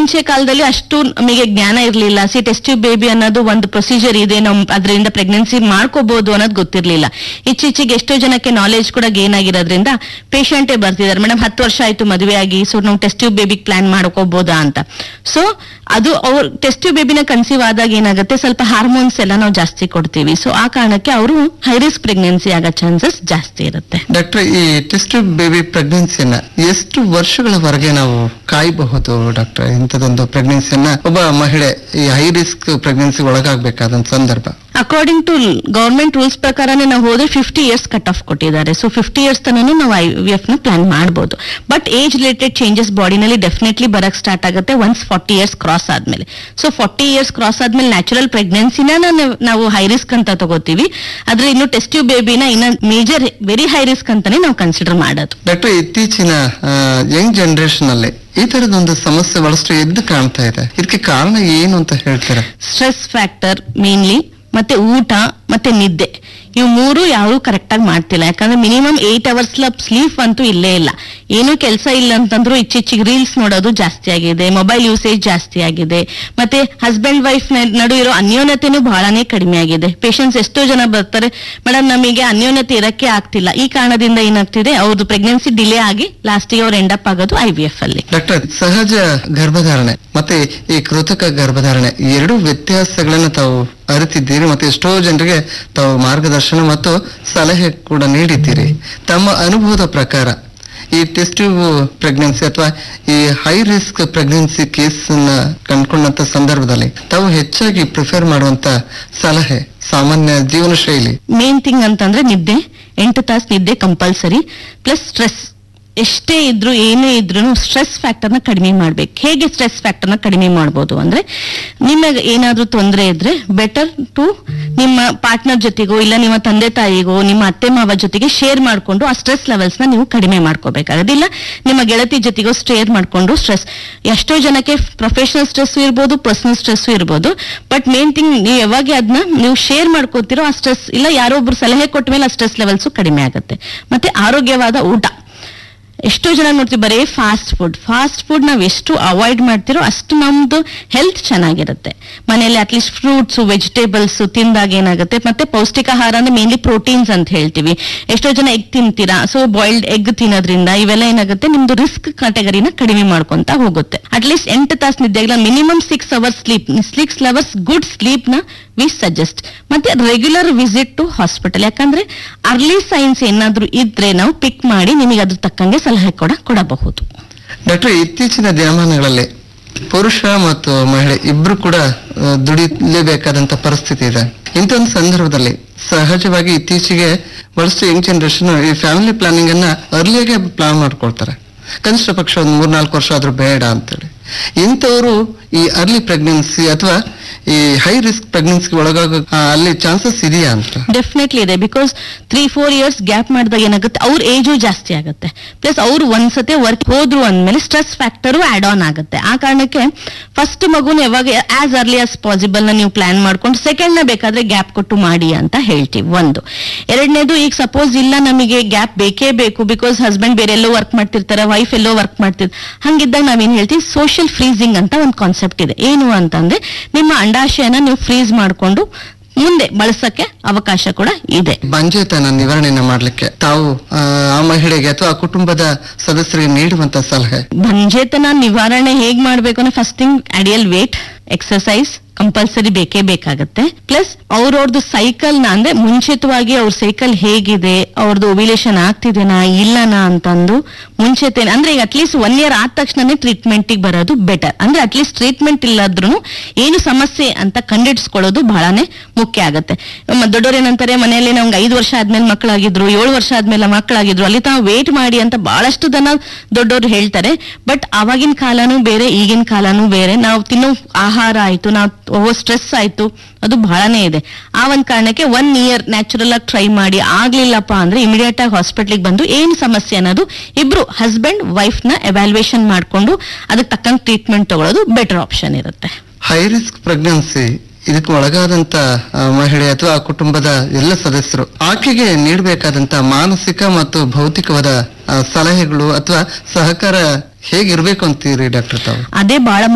ಮುಂಚೆ ಕಾಲದಲ್ಲಿ ಅಷ್ಟು ನಮಗೆ ಜ್ಞಾನ ಇರಲಿಲ್ಲ ಸಿ ಟೆಸ್ಟ್ ಟ್ಯೂಬ್ ಬೇಬಿ ಅನ್ನೋದು ಒಂದು ಪ್ರೊಸೀಜರ್ ಇದೆ ನಾವು ಅದರಿಂದ ಪ್ರೆಗ್ನೆನ್ಸಿ ಮಾಡ್ಕೋಬಹುದು ಅನ್ನೋದು ಗೊತ್ತಿರಲಿಲ್ಲ ಇತ್ತೀಚೆಗೆ ಎಷ್ಟೋ ಜನಕ್ಕೆ ನಾಲೆಜ್ ಕೂಡ ಗೇನ್ ಆಗಿರೋದ್ರಿಂದ ಪೇಷಂಟೇ ಬರ್ತಿದ್ದಾರೆ ಮೇಡಮ್ ಹತ್ತು ವರ್ಷ ಆಯ್ತು ಮದುವೆ ಆಗಿ ಸೊ ನಾವು ಟೆಸ್ಟ್ ಟ್ಯೂಬ್ ಬೇಬಿ ಪ್ಲಾನ್ ಮಾಡ್ಕೋಬಹುದಾ ಅಂತ ಸೊ ಅದು ಅವ್ರ ಟೆಸ್ಟ್ ಟ್ಯೂಬ್ ಬೇಬಿನ ಕನ್ಸೀವ್ ಆದಾಗ ಏನಾಗುತ್ತೆ ಸ್ವಲ್ಪ ಹಾರ್ಮೋನ್ಸ್ ಎಲ್ಲ ನಾವು ಜಾಸ್ತಿ ಕೊಡ್ತೀವಿ ಸೊ ಆ ಕಾರಣಕ್ಕೆ ಅವರು ಹೈ ರಿಸ್ಕ್ ಪ್ರೆಗ್ನೆನ್ಸಿ ಆಗೋ ಚಾನ್ಸಸ್ ಜಾಸ್ತಿ ಇರುತ್ತೆ ಡಾಕ್ಟರ್ ಈ ಟೆಸ್ಟ್ ಬೇಬಿ ಪ್ರೆಗ್ನೆನ್ಸಿಯನ್ನ ಎಷ್ಟು ವರ್ಷಗಳವರೆಗೆ ನಾವು ಕಾಯಬಹುದು ಡಾಕ್ಟರ್ ಇಂಥದೊಂದು ಪ್ರೆಗ್ನೆನ್ಸಿಯನ್ನ ಒಬ್ಬ ಮಹಿಳೆ ಈ ಹೈ ರಿಸ್ಕ್ ಪ್ರೆಗ್ನೆನ್ಸಿ ಒಳಗಾಗಬೇಕಾದಂತ ಸಂದರ್ಭ ಅಕಾರ್ಡಿಂಗ್ ಟು ಗವರ್ಮೆಂಟ್ ರೂಲ್ಸ್ ಪ್ರಕಾರನೇ ನಾವು ಹೋದ್ರೆ ಫಿಫ್ಟಿ ಇಯರ್ಸ್ ಕಟ್ ಆಫ್ ಕೊಟ್ಟಿದ್ದಾರೆ ಸೊ ಫಿಫ್ಟಿ ಇಯರ್ಸ್ ತನೂ ನಾವು ಐ ವಿ ಎಫ್ ನ ಪ್ಲಾನ್ ಮಾಡಬಹುದು ಬಟ್ ಏಜ್ ರಿಲೇಟೆಡ್ ಚೇಂಜಸ್ ಬಾಡಿನಲ್ಲಿ ಡೆಫಿನೆಟ್ಲಿ ಬರಕ್ ಸ್ಟಾರ್ಟ್ ಆಗುತ್ತೆ ಒನ್ಸ್ ಫಾರ್ಟಿ ಇಯರ್ಸ್ ಕ್ರಾಸ್ ಆದ್ಮೇಲೆ ಸೊ ಫಾರ್ಟಿ ಇಯರ್ಸ್ ಕ್ರಾಸ್ ಆದ್ಮೇಲೆ ನ್ಯಾಚುರಲ್ ಪ್ರೆಗ್ನೆನ್ಸಿನ ನಾವು ಹೈ ರಿಸ್ಕ್ ಅಂತ ತಗೋತೀವಿ ಆದ್ರೆ ಇನ್ನು ಟೆಸ್ಟ್ ಟ್ಯೂಬ್ ಬೇಬಿನ ಇನ್ನ ಮೇಜರ್ ವೆರಿ ಹೈ ರಿಸ್ಕ್ ಅಂತಾನೆ ನಾವು ಕನ್ಸಿಡರ್ ಮಾಡೋದು ಡಾಕ್ಟರ್ ಇತ್ತೀಚಿನ ಯಂಗ್ ಜನರೇಷನ್ ಅಲ್ಲಿ ಈ ತರದೊಂದು ಸಮಸ್ಯೆ ಬಹಳಷ್ಟು ಎದ್ದು ಕಾಣ್ತಾ ಇದೆ ಇದಕ್ಕೆ ಕಾರಣ ಏನು ಅಂತ ಹೇಳ್ತೀರಾ ಸ್ಟ್ರೆಸ್ ಫ್ಯಾಕ್ಟರ್ ಮೇನ್ಲಿ ಮತ್ತೆ ಊಟ ಮತ್ತೆ ನಿದ್ದೆ ಇವು ಮೂರು ಯಾರು ಕರೆಕ್ಟ್ ಆಗಿ ಮಾಡ್ತಿಲ್ಲ ಯಾಕಂದ್ರೆ ಮಿನಿಮಮ್ ಏಟ್ ಅವರ್ಸ್ ಸ್ಲೀಪ್ ಅಂತೂ ಇಲ್ಲೇ ಇಲ್ಲ ಏನೂ ಕೆಲಸ ಇಲ್ಲ ಅಂತಂದ್ರೂ ಇತ್ತೀಚೆಗೆ ರೀಲ್ಸ್ ನೋಡೋದು ಜಾಸ್ತಿ ಆಗಿದೆ ಮೊಬೈಲ್ ಯೂಸೇಜ್ ಜಾಸ್ತಿ ಆಗಿದೆ ಮತ್ತೆ ಹಸ್ಬೆಂಡ್ ವೈಫ್ ನಡು ಇರೋ ಅನ್ಯೋನ್ಯತೆನೂ ಬಹಳನೇ ಕಡಿಮೆ ಆಗಿದೆ ಪೇಷಂಟ್ಸ್ ಎಷ್ಟೋ ಜನ ಬರ್ತಾರೆ ಮೇಡಮ್ ನಮಗೆ ಅನ್ಯೋನ್ಯತೆ ಇರಕ್ಕೆ ಆಗ್ತಿಲ್ಲ ಈ ಕಾರಣದಿಂದ ಏನಾಗ್ತಿದೆ ಅವ್ರದ್ದು ಪ್ರೆಗ್ನೆನ್ಸಿ ಡಿಲೇ ಆಗಿ ಲಾಸ್ಟಿಗೆ ಅವ್ರು ಎಂಡಪ್ ಆಗೋದು ಐ ವಿ ಎಫ್ ಅಲ್ಲಿ ಡಾಕ್ಟರ್ ಸಹಜ ಗರ್ಭಧಾರಣೆ ಮತ್ತೆ ಈ ಕೃತಕ ಗರ್ಭಧಾರಣೆ ಈ ಎರಡು ವ್ಯತ್ಯಾಸಗಳನ್ನ ತಾವು ಅರಿತಿದ್ದೀರಿ ಮತ್ತೆ ಎಷ್ಟೋ ಜನರಿಗೆ ತಾವು ಮಾರ್ಗದರ್ಶನ ಮತ್ತು ಸಲಹೆ ಕೂಡ ನೀಡಿದ್ದೀರಿ ತಮ್ಮ ಅನುಭವದ ಪ್ರಕಾರ ಈ ಟೆಸ್ಟ್ ಪ್ರೆಗ್ನೆನ್ಸಿ ಅಥವಾ ಈ ಹೈ ರಿಸ್ಕ್ ಪ್ರೆಗ್ನೆನ್ಸಿ ಕೇಸ್ ನ ಕಂಡುಕೊಂಡಂತ ಸಂದರ್ಭದಲ್ಲಿ ತಾವು ಹೆಚ್ಚಾಗಿ ಪ್ರಿಫರ್ ಮಾಡುವಂತ ಸಲಹೆ ಸಾಮಾನ್ಯ ಜೀವನ ಶೈಲಿ ಮೇನ್ ಥಿಂಗ್ ಅಂತಂದ್ರೆ ನಿದ್ದೆ ಎಂಟು ತಾಸು ನಿದ್ದೆ ಕಂಪಲ್ಸರಿ ಪ್ಲಸ್ ಸ್ಟ್ರೆಸ್ ಎಷ್ಟೇ ಇದ್ರು ಏನೇ ಇದ್ರು ಸ್ಟ್ರೆಸ್ ಫ್ಯಾಕ್ಟರ್ನ ಕಡಿಮೆ ಮಾಡ್ಬೇಕು ಹೇಗೆ ಸ್ಟ್ರೆಸ್ ಫ್ಯಾಕ್ಟರ್ನ ಕಡಿಮೆ ಮಾಡ್ಬೋದು ಅಂದ್ರೆ ನಿಮಗೆ ಏನಾದ್ರೂ ತೊಂದರೆ ಇದ್ರೆ ಬೆಟರ್ ಟು ನಿಮ್ಮ ಪಾರ್ಟ್ನರ್ ಜೊತೆಗೋ ಇಲ್ಲ ನಿಮ್ಮ ತಂದೆ ತಾಯಿಗೋ ನಿಮ್ಮ ಅತ್ತೆ ಮಾವ ಜೊತೆಗೆ ಶೇರ್ ಮಾಡ್ಕೊಂಡು ಆ ಸ್ಟ್ರೆಸ್ ಲೆವೆಲ್ಸ್ ನ ನೀವು ಕಡಿಮೆ ಮಾಡ್ಕೋಬೇಕಾಗುತ್ತೆ ಇಲ್ಲ ನಿಮ್ಮ ಗೆಳತಿ ಜೊತೆಗೋ ಶೇರ್ ಮಾಡ್ಕೊಂಡು ಸ್ಟ್ರೆಸ್ ಎಷ್ಟೋ ಜನಕ್ಕೆ ಪ್ರೊಫೆಷನಲ್ ಸ್ಟ್ರೆಸ್ ಇರ್ಬೋದು ಪರ್ಸನಲ್ ಸ್ಟ್ರೆಸ್ ಇರ್ಬೋದು ಬಟ್ ಮೇನ್ ಥಿಂಗ್ ನೀವು ಯಾವಾಗ ಅದನ್ನ ನೀವು ಶೇರ್ ಮಾಡ್ಕೋತಿರೋ ಆ ಸ್ಟ್ರೆಸ್ ಇಲ್ಲ ಯಾರೋ ಒಬ್ರು ಸಲಹೆ ಕೊಟ್ಟ ಮೇಲೆ ಆ ಸ್ಟ್ರೆಸ್ ಲೆವೆಲ್ಸ್ ಕಡಿಮೆ ಆಗುತ್ತೆ ಮತ್ತೆ ಆರೋಗ್ಯವಾದ ಊಟ ಎಷ್ಟೋ ಜನ ನೋಡ್ತೀವಿ ಬರೀ ಫಾಸ್ಟ್ ಫುಡ್ ಫಾಸ್ಟ್ ಫುಡ್ ನಾವು ಎಷ್ಟು ಅವಾಯ್ಡ್ ಮಾಡ್ತಿರೋ ಅಷ್ಟು ನಮ್ದು ಹೆಲ್ತ್ ಚೆನ್ನಾಗಿರುತ್ತೆ ಮನೆಯಲ್ಲಿ ಅಟ್ಲೀಸ್ಟ್ ಫ್ರೂಟ್ಸ್ ವೆಜಿಟೇಬಲ್ಸ್ ತಿಂದಾಗ ಏನಾಗುತ್ತೆ ಮತ್ತೆ ಪೌಷ್ಟಿಕಾಹಾರ ಅಂದ್ರೆ ಮೇನ್ಲಿ ಪ್ರೋಟೀನ್ಸ್ ಅಂತ ಹೇಳ್ತೀವಿ ಎಷ್ಟೋ ಜನ ಎಗ್ ತಿಂತೀರಾ ಸೊ ಬಾಯ್ಲ್ಡ್ ಎಗ್ ತಿನ್ನೋದ್ರಿಂದ ಇವೆಲ್ಲ ಏನಾಗುತ್ತೆ ನಿಮ್ದು ರಿಸ್ಕ್ ಕ್ಯಾಟಗರಿನ ಕಡಿಮೆ ಮಾಡ್ಕೊಂತ ಹೋಗುತ್ತೆ ಅಟ್ಲೀಸ್ಟ್ ಎಂಟು ತಾಸು ನಿದ್ದೆಗಿಲ್ಲ minimum six hours sleep six hours good sleep ನ ವಿ ಸಜೆಸ್ಟ್ ಮತ್ತೆ ರೆಗ್ಯುಲರ್ ವಿಸಿಟ್ ಟು ಹಾಸ್ಪಿಟಲ್ ಯಾಕಂದ್ರೆ ಅರ್ಲಿ ಸೈನ್ಸ್ ಏನಾದ್ರೂ ಇದ್ರೆ ನಾವು ಪಿಕ್ ಮಾಡಿ ನಿಮಗೆ ಅದ್ರ ತಕ್ಕಂಗೆ ಸಲಹೆ ಕೂಡ ಕೊಡಬಹುದು ಡಾಕ್ಟರ್ ಇತ್ತೀಚಿನ ದಿನಮಾನಗಳಲ್ಲಿ ಪುರುಷ ಮತ್ತು ಮಹಿಳೆ ಇಬ್ರು ಕೂಡ ಆ, ದುಡಿಲೇಬೇಕಾದಂತ ಪರಿಸ್ಥಿತಿ ಇದೆ ಇಂಥ ಒಂದು ಸಂದರ್ಭದಲ್ಲಿ ಸಹಜವಾಗಿ ಇತ್ತೀಚೆಗೆ ಬಹಳಷ್ಟು ಯಂಗ್ ಜನರೇಷನ್ ಈ ಫ್ಯಾಮಿಲಿ ಪ್ಲಾನಿಂಗ್ ಅನ್ನ ಅರ್ಲಿಯಾಗೆ ಪ್ಲಾನ್ ಮಾಡ್ಕೊಳ್ತಾರೆ ಕನಿಷ್ಠ ಪಕ್ಷ ಒಂದು ಮೂರ್ನಾಲ್ಕು ವರ್ಷ ಆದ್ರೂ ಬೇಡ ಅಂತೇಳಿ ಇಂಥವರು ಈ ಅರ್ಲಿ ಪ್ರೆಗ್ನೆನ್ಸಿ ಅಥವಾ ಈ ಹೈ ರಿಸ್ಕ್ ಪ್ರೆಗ್ನೆನ್ಸಿಗೆ ಒಳಗಾಗ ಆ, ಅಲ್ಲಿ ಚಾನ್ಸಸ್ ಇದೆಯಾ ಅಂತ ಡೆಫಿನೆಟ್ಲಿ ಇದೆ because three four years gap ಮಾಡಿದಾಗ ಏನಾಗುತ್ತೆ ಅವ್ರ ಏಜು ಜಾಸ್ತಿ ಆಗುತ್ತೆ ಪ್ಲಸ್ ಅವ್ರು ಒಂದ್ಸತಿ ವರ್ಕ್ ಹೋದ್ರು ಅಂದ್ಮೇಲೆ ಸ್ಟ್ರೆಸ್ ಫ್ಯಾಕ್ಟರು ಆಡ್ ಆನ್ ಆಗುತ್ತೆ ಆ ಕಾರಣಕ್ಕೆ ಫಸ್ಟ್ ಮಗುನ ಯಾವಾಗ ಆಸ್ ಅರ್ಲಿ ಆಸ್ ಪಾಸಿಬಲ್ ನ ನೀವು ಪ್ಲಾನ್ ಮಾಡ್ಕೊಂಡು ಸೆಕೆಂಡ್ ನ ಬೇಕಾದ್ರೆ ಗ್ಯಾಪ್ ಕೊಟ್ಟು ಮಾಡಿ ಅಂತ ಹೇಳ್ತೀವಿ ಒಂದು ಎರಡನೇದು ಈಗ ಸಪೋಸ್ ಇಲ್ಲ ನಮಗೆ ಗ್ಯಾಪ್ ಬೇಕೇ ಬೇಕು ಬಿಕಾಸ್ ಹಸ್ಬೆಂಡ್ ಬೇರೆ ಎಲ್ಲೋ ವರ್ಕ್ ಮಾಡ್ತಿರ್ತಾರೆ ವೈಫ್ ಎಲ್ಲೋ ವರ್ಕ್ ಮಾಡ್ತಿರ್ತಾರೆ ಹಂಗಿದ್ದಾಗ ನಾವೇನ್ ಹೇಳ್ತೀವಿ ಸೋಷಿಯಲ್ ಫ್ರೀಸಿಂಗ್ ಅಂತ ಒಂದು ಕಾನ್ಸೆಪ್ಟ್ ಇದೆ ಏನು ಅಂತಂದ್ರೆ ನಿಮ್ಮ ಅಂಡಾಶಯನ ನೀವು ಫ್ರೀಸ್ ಮಾಡ್ಕೊಂಡು ಮುಂದೆ ಬಳಸಕ್ಕೆ ಅವಕಾಶ ಕೂಡ ಇದೆ ಬಂಜೆತನ ನಿವಾರಣೆಯನ್ನ ಮಾಡ್ಲಿಕ್ಕೆ ತಾವು ಆ, ಆ ಮಹಿಳೆಗೆ ಅಥವಾ ಆ ಕುಟುಂಬದ ಸದಸ್ಯರಿಗೆ ನೀಡುವಂತ ಸಲಹೆ ಬಂಜೇತನ ನಿವಾರಣೆ ಹೇಗ್ ಮಾಡ್ಬೇಕು ಅಂದ್ರೆ first thing ideal weight exercise compulsory ಬೇಕೇ ಬೇಕಾಗತ್ತೆ ಪ್ಲಸ್ ಅವ್ರವ್ರದ್ದು ಸೈಕಲ್ ನ ಅಂದ್ರೆ ಮುಂಚಿತವಾಗಿ ಅವ್ರ ಸೈಕಲ್ ಹೇಗಿದೆ ಅವ್ರದ್ದು ಓವಿಲೇಷನ್ ಆಗ್ತಿದೆನಾ ಇಲ್ಲನಾ ಅಂತಂದು ಮುಂಚೆತೆ ಅಂದ್ರೆ ಈಗ ಅಟ್ಲೀಸ್ಟ್ ಒನ್ ಇಯರ್ ಆದ ತಕ್ಷಣನೇ ಟ್ರೀಟ್ಮೆಂಟ್ ಬರೋದು ಬೆಟರ್ ಅಂದ್ರೆ ಅಟ್ಲೀಸ್ಟ್ ಟ್ರೀಟ್ಮೆಂಟ್ ಇಲ್ಲದ್ರೂ ಏನು ಸಮಸ್ಯೆ ಅಂತ ಕಂಡಿಡ್ಸ್ಕೊಳ್ಳೋದು ಬಹಳನೇ ಮುಖ್ಯ ಆಗುತ್ತೆ ಮ- ದೊಡ್ಡವ್ರು ಏನಂತಾರೆ ಮನೆಯಲ್ಲಿ ನಮ್ಗೆ ಐದು ವರ್ಷ ಆದ್ಮೇಲೆ ಮಕ್ಕಳಾಗಿದ್ರು ಏಳು ವರ್ಷ ಆದ್ಮೇಲೆ ಮಕ್ಕಳಾಗಿದ್ರು ಅಲ್ಲಿ ತಾವು ವೇಟ್ ಮಾಡಿ ಅಂತ ಬಹಳಷ್ಟು ಜನ ದೊಡ್ಡವರು ಹೇಳ್ತಾರೆ ಬಟ್ ಅವಾಗಿನ ಕಾಲನೂ ಬೇರೆ ಈಗಿನ ಕಾಲನೂ ಬೇರೆ ನಾವು ತಿನ್ನೋ ಆಹಾರ ಆಯ್ತು ನಾವು ತಗೋ ಸ್ಟ್ರೆಸ್ ಆಯ್ತು ಅದು ಬಹಳನೇ ಇದೆ ಆ ಒಂದ್ ಕಾರಣಕ್ಕೆ ಒನ್ ಇಯರ್ ನ್ಯಾಚುರಲ್ ಆಗಿ ಟ್ರೈ ಮಾಡಿ ಆಗ್ಲಿಲ್ಲಪ್ಪ ಅಂದ್ರೆ ಇಮಿಡಿಯೇಟ್ ಆಗಿ ಹಾಸ್ಪಿಟ್ಲಿಗೆ ಬಂದು ಏನ್ ಸಮಸ್ಯೆ ಅನ್ನೋದು ಇಬ್ರು ಹಸ್ಬೆಂಡ್ ವೈಫ್ ನ ಎವ್ಯಾಲ್ಯೂಯೇಷನ್ ಮಾಡ್ಕೊಂಡು ಅದಕ್ಕೆ ತಕ್ಕಂಗೆ ಟ್ರೀಟ್ಮೆಂಟ್ ತಗೊಳ್ಳೋದು ಬೆಟರ್ ಆಪ್ಷನ್ ಇರುತ್ತೆ ಹೈ ರಿಸ್ಕ್ ಪ್ರೆಗ್ನೆನ್ಸಿ ಇದಕ್ಕೆ ಒಳಗಾದಂತ ಆ, ಮಹಿಳೆ ಅಥವಾ ಆ ಕುಟುಂಬದ ಎಲ್ಲ ಸದಸ್ಯರು ಆಕೆಗೆ ನೀಡಬೇಕಾದಂತ ಮಾನಸಿಕ ಮತ್ತು ಭೌತಿಕವಾದ ಆ, ಸಲಹೆಗಳು ಅಥವಾ ಸಹಕಾರ ಹೇಗಿರ್ಬೇಕು ಅಂತೀರಿ ಡಾಕ್ಟರ್ ತಾವು ಅದೇ ಬಹಳ